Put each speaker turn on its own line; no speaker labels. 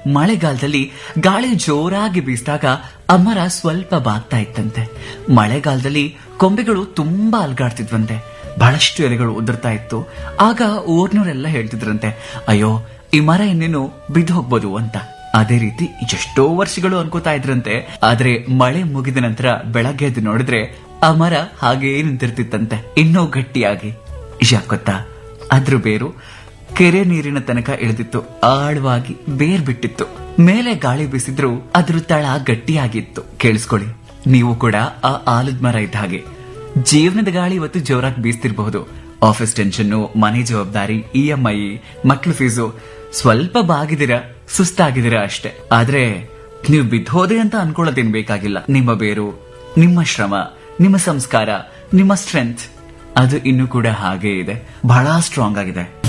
ಮಳೆಗಾಲದಲ್ಲಿ ಗಾಳಿ ಜೋರಾಗಿ ಬೀಸಿದಾಗ ಆ ಮರ ಸ್ವಲ್ಪ ಬಾಗ್ತಾ ಇತ್ತಂತೆ ಮಳೆಗಾಲದಲ್ಲಿ ಕೊಂಬೆಗಳು ತುಂಬಾ ಅಲ್ಗಾಡ್ತಿದ್ವಂತೆ ಬಹಳಷ್ಟು ಎಲೆಗಳು ಉದುರ್ತಾ ಇತ್ತು ಆಗ ಊರ್ನವರೆಲ್ಲ ಹೇಳ್ತಿದ್ರಂತೆ ಅಯ್ಯೋ ಈ ಮರ ಇನ್ನೇನು ಬಿದ್ದು ಹೋಗ್ಬೋದು ಅಂತ ಅದೇ ರೀತಿ ಎಷ್ಟೋ ವರ್ಷಗಳು ಅನ್ಕೋತಾ ಇದ್ರಂತೆ ಆದ್ರೆ ಮಳೆ ಮುಗಿದ ನಂತರ ಬೆಳಗ್ಗೆ ಎದ್ದು ನೋಡಿದ್ರೆ ಆ ಮರ ಹಾಗೇ ನಿಂತಿರ್ತಿತ್ತಂತೆ ಇನ್ನೂ ಗಟ್ಟಿಯಾಗಿ ಯಾಕೊತ್ತಾ ಅದ್ರ ಬೇರು ಕೆರೆ ನೀರಿನ ತನಕ ಇಳಿದಿತ್ತು ಆಳವಾಗಿ ಬೇರ್ ಬಿಟ್ಟಿತ್ತು ಮೇಲೆ ಗಾಳಿ ಬೀಸಿದ್ರು ಅದ್ರ ತಳ ಗಟ್ಟಿಯಾಗಿತ್ತು ಕೇಳಿಸ್ಕೊಳ್ಳಿ ನೀವು ಕೂಡ ಆ ಆಲದ ಮರ ಇದ್ದ ಹಾಗೆ ಜೀವನದ ಗಾಳಿ ಇವತ್ತು ಜೋರಾಗಿ ಬೀಸ್ತಿರಬಹುದು ಆಫೀಸ್ ಟೆನ್ಷನ್ ಮನೆ ಜವಾಬ್ದಾರಿ ಇ ಎಂ ಐ ಮಕ್ಳು ಫೀಸು ಸ್ವಲ್ಪ ಬಾಗಿದಿರ ಸುಸ್ತಾಗಿದ್ದೀರಾ ಅಷ್ಟೇ ಆದ್ರೆ ನೀವು ಬಿದ್ದೋದೆ ಅಂತ ಅನ್ಕೊಳ್ಳೋದೇನ್ ಬೇಕಾಗಿಲ್ಲ ನಿಮ್ಮ ಬೇರು ನಿಮ್ಮ ಶ್ರಮ ನಿಮ್ಮ ಸಂಸ್ಕಾರ ನಿಮ್ಮ ಸ್ಟ್ರೆಂತ್ ಅದು ಇನ್ನೂ ಕೂಡ ಹಾಗೇ ಇದೆ ಬಹಳ ಸ್ಟ್ರಾಂಗ್ ಆಗಿದೆ